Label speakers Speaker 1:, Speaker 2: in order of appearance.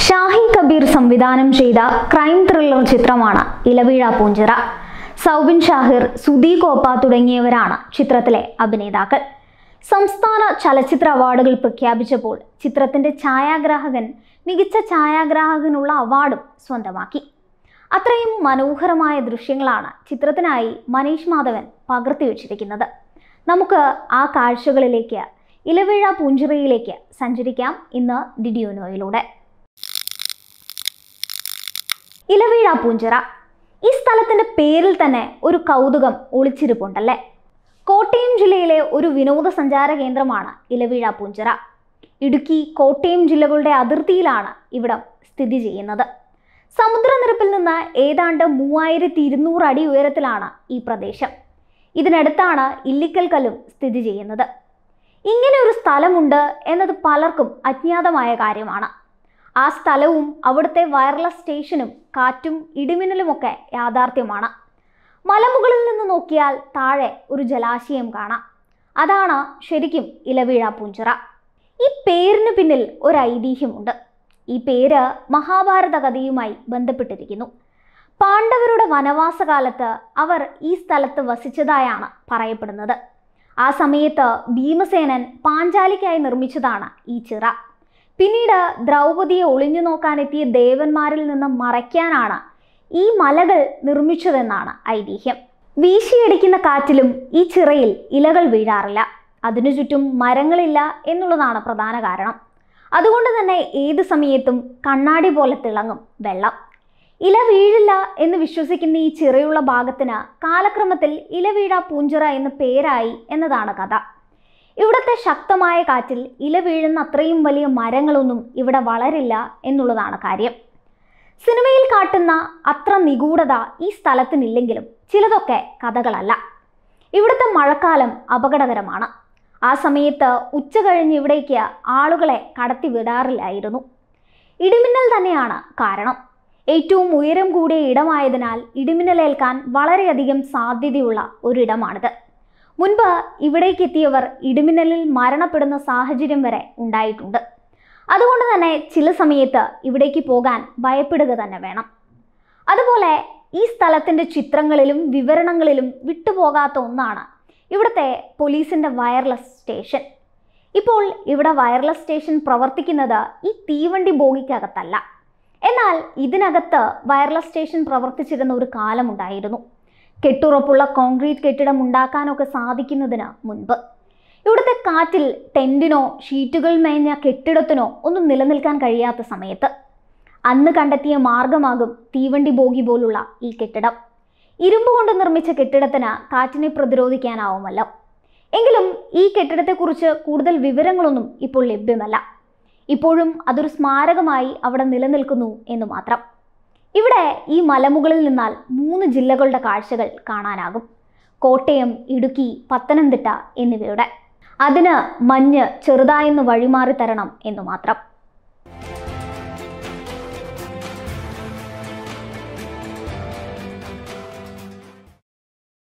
Speaker 1: ഷാഹി കബീർ സംവിധാനം ചെയ്ത crime thriller ചിത്രമാണ് ഇലവീഴ പൂഞ്ചിറ സൗബിൻ ഷാഹിർ സുധി കോപ്പ തുടങ്ങിയവരാണ് ചിത്രത്തിലെ അഭിനേതാക്കൾ സംസ്ഥാന ചലച്ചിത്ര അവാർഡുകൾ പ്രഖ്യാപിച്ചപ്പോൾ ചിത്രത്തിന്റെ ഛായാഗ്രാഹകൻ മികച്ച ഛായാഗ്രാഹകനുള്ള അവാർഡും സ്വന്തമാക്കി അത്രയും മനോഹരമായ ദൃശ്യങ്ങളാണ് ചിത്രത്തിനായി മനീഷ് മാധവൻ പകർത്തിവെച്ചിരിക്കുന്നത് നമുക്ക് ആ കാഴ്ചകളിലേക്ക് ഇലവിഴ പൂഞ്ചിറയിലേക്ക് സഞ്ചരിക്കാം ഇന്ന് ഡിഡിയോനോയിലൂടെ ഇലവീഴ പൂഞ്ചിറ ഈ സ്ഥലത്തിന്റെ പേരിൽ തന്നെ ഒരു കൗതുകം ഒളിച്ചിരിപ്പുണ്ടല്ലേ കോട്ടയം ജില്ലയിലെ ഒരു വിനോദസഞ്ചാര കേന്ദ്രമാണ് ഇലവീഴ പൂഞ്ചിറ ഇടുക്കി കോട്ടയം ജില്ലകളുടെ അതിർത്തിയിലാണ് ഇവിടം സ്ഥിതി ചെയ്യുന്നത് സമുദ്രനിരപ്പിൽ നിന്ന് ഏതാണ്ട് മൂവായിരത്തി ഇരുന്നൂറ് അടി ഉയരത്തിലാണ് ഈ പ്രദേശം ഇതിനടുത്താണ് ഇല്ലിക്കൽ കല്ലും സ്ഥിതി ചെയ്യുന്നത് ഇങ്ങനെ ഒരു സ്ഥലമുണ്ട് എന്നത് പലർക്കും അജ്ഞാതമായ കാര്യമാണ് ആ സ്ഥലവും അവിടുത്തെ വയർലെസ് സ്റ്റേഷനും കാറ്റും ഇടിമിന്നലുമൊക്കെ യാഥാർത്ഥ്യമാണ് മലമുകളിൽ നിന്ന് നോക്കിയാൽ താഴെ ഒരു ജലാശയം കാണാം അതാണ് ശരിക്കും ഇലവീഴ പൂഞ്ചിറ ഈ പേരിന് പിന്നിൽ ഒരു ഐതിഹ്യമുണ്ട് ഈ പേര് മഹാഭാരത കഥയുമായി ബന്ധപ്പെട്ടിരിക്കുന്നു പാണ്ഡവരുടെ വനവാസകാലത്ത് അവർ ഈ സ്ഥലത്ത് വസിച്ചതായാണ് പറയപ്പെടുന്നത് ആ സമയത്ത് ഭീമസേനൻ പാഞ്ചാലിക്കായി നിർമ്മിച്ചതാണ് ഈ ചിറ പിന്നീട് ദ്രൗപദിയെ ഒളിഞ്ഞു നോക്കാനെത്തിയ ദേവന്മാരിൽ നിന്ന് മറയ്ക്കാനാണ് ഈ മലകൾ നിർമ്മിച്ചതെന്നാണ് ഐതിഹ്യം വീശിയടിക്കുന്ന കാറ്റിലും ഈ ചിറയിൽ ഇലകൾ വീഴാറില്ല അതിനു ചുറ്റും മരങ്ങളില്ല എന്നുള്ളതാണ് പ്രധാന കാരണം അതുകൊണ്ട് തന്നെ ഏത് സമയത്തും കണ്ണാടി പോലെ തിളങ്ങും വെള്ളം ഇല വീഴില്ല എന്ന് വിശ്വസിക്കുന്ന ഈ ചിറയുള്ള ഭാഗത്തിന് കാലക്രമത്തിൽ ഇല വീഴ പൂഞ്ചിറ എന്ന് പേരായി എന്നതാണ് കഥ ഇവിടുത്തെ ശക്തമായ കാറ്റിൽ ഇല വീഴുന്ന അത്രയും വലിയ മരങ്ങളൊന്നും ഇവിടെ വളരില്ല എന്നുള്ളതാണ് കാര്യം സിനിമയിൽ കാട്ടുന്ന അത്ര നിഗൂഢത ഈ സ്ഥലത്തിനില്ലെങ്കിലും ചിലതൊക്കെ കഥകളല്ല ഇവിടുത്തെ മഴക്കാലം അപകടകരമാണ് ആ സമയത്ത് ഉച്ച കഴിഞ്ഞ് ഇവിടേക്ക് ആളുകളെ കടത്തി വിടാറില്ലായിരുന്നു ഇടിമിന്നൽ തന്നെയാണ് കാരണം ഏറ്റവും ഉയരം കൂടിയ ഇടമായതിനാൽ ഇടിമിന്നലേൽക്കാൻ വളരെയധികം സാധ്യതയുള്ള ഒരിടമാണിത് മുൻപ് ഇവിടേക്ക് എത്തിയവർ ഇടിമിന്നലിൽ മരണപ്പെടുന്ന സാഹചര്യം വരെ ഉണ്ടായിട്ടുണ്ട് അതുകൊണ്ട് തന്നെ ചില സമയത്ത് ഇവിടേക്ക് പോകാൻ ഭയപ്പെടുക തന്നെ വേണം അതുപോലെ ഈ സ്ഥലത്തിൻ്റെ ചിത്രങ്ങളിലും വിവരണങ്ങളിലും വിട്ടുപോകാത്ത ഒന്നാണ് ഇവിടുത്തെ പോലീസിൻ്റെ വയർലെസ് സ്റ്റേഷൻ ഇപ്പോൾ ഇവിടെ വയർലെസ് സ്റ്റേഷൻ പ്രവർത്തിക്കുന്നത് ഈ തീവണ്ടി ബോഗിക്കകത്തല്ല എന്നാൽ ഇതിനകത്ത് വയർലെസ് സ്റ്റേഷൻ പ്രവർത്തിച്ചിരുന്ന ഒരു കാലമുണ്ടായിരുന്നു കെട്ടുറപ്പുള്ള കോൺക്രീറ്റ് കെട്ടിടം ഉണ്ടാക്കാനൊക്കെ സാധിക്കുന്നതിന് മുൻപ് ഇവിടുത്തെ കാറ്റിൽ ടെൻറ്റിനോ ഷീറ്റുകൾ മേഞ്ഞ കെട്ടിടത്തിനോ ഒന്നും നിലനിൽക്കാൻ കഴിയാത്ത സമയത്ത് അന്ന് കണ്ടെത്തിയ മാർഗമാകും തീവണ്ടി ബോഗി പോലുള്ള ഈ കെട്ടിടം ഇരുമ്പ് കൊണ്ട് നിർമ്മിച്ച കെട്ടിടത്തിന് കാറ്റിനെ പ്രതിരോധിക്കാനാവുമല്ലോ എങ്കിലും ഈ കെട്ടിടത്തെക്കുറിച്ച് കൂടുതൽ വിവരങ്ങളൊന്നും ഇപ്പോൾ ലഭ്യമല്ല ഇപ്പോഴും അതൊരു സ്മാരകമായി അവിടെ നിലനിൽക്കുന്നു എന്ന് മാത്രം ഇവിടെ ഈ മലമുകളിൽ നിന്നാൽ മൂന്ന് ജില്ലകളുടെ കാഴ്ചകൾ കാണാനാകും കോട്ടയം ഇടുക്കി പത്തനംതിട്ട എന്നിവയുടെ അതിന് മഞ്ഞ് ചെറുതായെന്ന് വഴിമാറി തരണം എന്നു മാത്രം